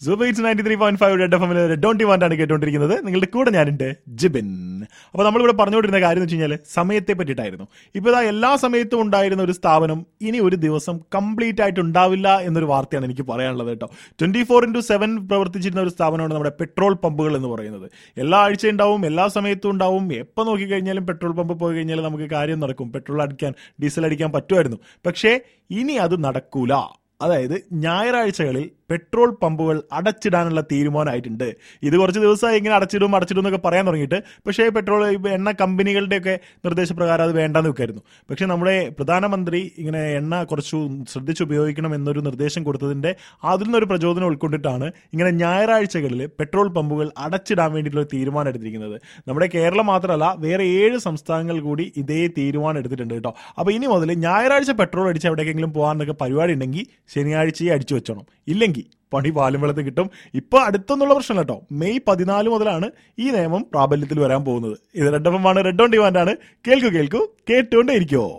super ninety three point five red F എമ്മിൽ red on ഡിമാൻഡാണ് കേട്ടുകൊണ്ടിരിക്കുന്നത് നിങ്ങളുടെ കൂടെ ഞാനുണ്ട് ജിബിൻ അപ്പോൾ നമ്മളിവിടെ പറഞ്ഞുകൊണ്ടിരുന്ന കാര്യം എന്ന് വെച്ച് കഴിഞ്ഞാൽ സമയത്തെ പറ്റിയിട്ടായിരുന്നു ഇപ്പോൾ ഇതാ എല്ലാ സമയത്തും ഉണ്ടായിരുന്ന ഒരു സ്ഥാപനം ഇനി ഒരു ദിവസം കംപ്ലീറ്റ് ആയിട്ട് ഉണ്ടാവില്ല എന്നൊരു വാർത്തയാണ് എനിക്ക് പറയാനുള്ളത് കേട്ടോ ട്വന്റി ഫോർ ഇൻറ്റു സെവൻ പ്രവർത്തിച്ചിരുന്ന ഒരു സ്ഥാപനമാണ് നമ്മുടെ പെട്രോൾ പമ്പുകൾ എന്ന് പറയുന്നത് എല്ലാ ആഴ്ചയും ഉണ്ടാവും എല്ലാ സമയത്തും ഉണ്ടാവും എപ്പോൾ നോക്കിക്കഴിഞ്ഞാലും പെട്രോൾ പമ്പ് പോയി കഴിഞ്ഞാൽ നമുക്ക് കാര്യം നടക്കും പെട്രോൾ അടിക്കാൻ ഡീസൽ അടിക്കാൻ പറ്റുമായിരുന്നു പക്ഷേ ഇനി അത് നടക്കൂല അതായത് ഞായറാഴ്ചകളിൽ പെട്രോൾ പമ്പുകൾ അടച്ചിടാനുള്ള തീരുമാനമായിട്ടുണ്ട് ഇത് കുറച്ച് ദിവസമായി ഇങ്ങനെ അടച്ചിടും അടച്ചിടും എന്നൊക്കെ പറയാൻ തുടങ്ങിയിട്ട് പക്ഷേ പെട്രോൾ ഇപ്പൊ എണ്ണ കമ്പനികളുടെയൊക്കെ നിർദ്ദേശപ്രകാരം അത് വേണ്ടെന്ന് വെക്കായിരുന്നു പക്ഷേ നമ്മുടെ പ്രധാനമന്ത്രി ഇങ്ങനെ എണ്ണ കുറച്ചു ശ്രദ്ധിച്ച് ഉപയോഗിക്കണം എന്നൊരു നിർദ്ദേശം കൊടുത്തതിന്റെ അതിൽ നിന്നൊരു പ്രചോദനം ഉൾക്കൊണ്ടിട്ടാണ് ഇങ്ങനെ ഞായറാഴ്ചകളിൽ പെട്രോൾ പമ്പുകൾ അടച്ചിടാൻ വേണ്ടിയിട്ടുള്ള ഒരു തീരുമാനം എടുത്തിരിക്കുന്നത് നമ്മുടെ കേരളം മാത്രമല്ല വേറെ ഏഴ് സംസ്ഥാനങ്ങൾ കൂടി ഇതേ തീരുമാനം എടുത്തിട്ടുണ്ട് കേട്ടോ അപ്പൊ ഇനി മുതൽ ഞായറാഴ്ച പെട്രോൾ അടിച്ച് എവിടേക്കെങ്കിലും പോകാനൊക്കെ പരിപാടി ഉണ്ടെങ്കിൽ ശനിയാഴ്ചയെ അടിച്ചു വെച്ചോണം ഇല്ലെങ്കിൽ പണി പാലും വെള്ളത്തിൽ കിട്ടും ഇപ്പൊ അടുത്തൊന്നുള്ള പ്രശ്നം കേട്ടോ മെയ് പതിനാല് മുതലാണ് ഈ നിയമം പ്രാബല്യത്തിൽ വരാൻ പോകുന്നത് ഇത് റെഡ് എഫ് എം ആണ് റെഡ് ഓൺ ഡിമാൻഡ് ആണ് കേൾക്കൂ കേൾക്കൂ കേട്ടുകൊണ്ടേ ഇരിക്കുമോ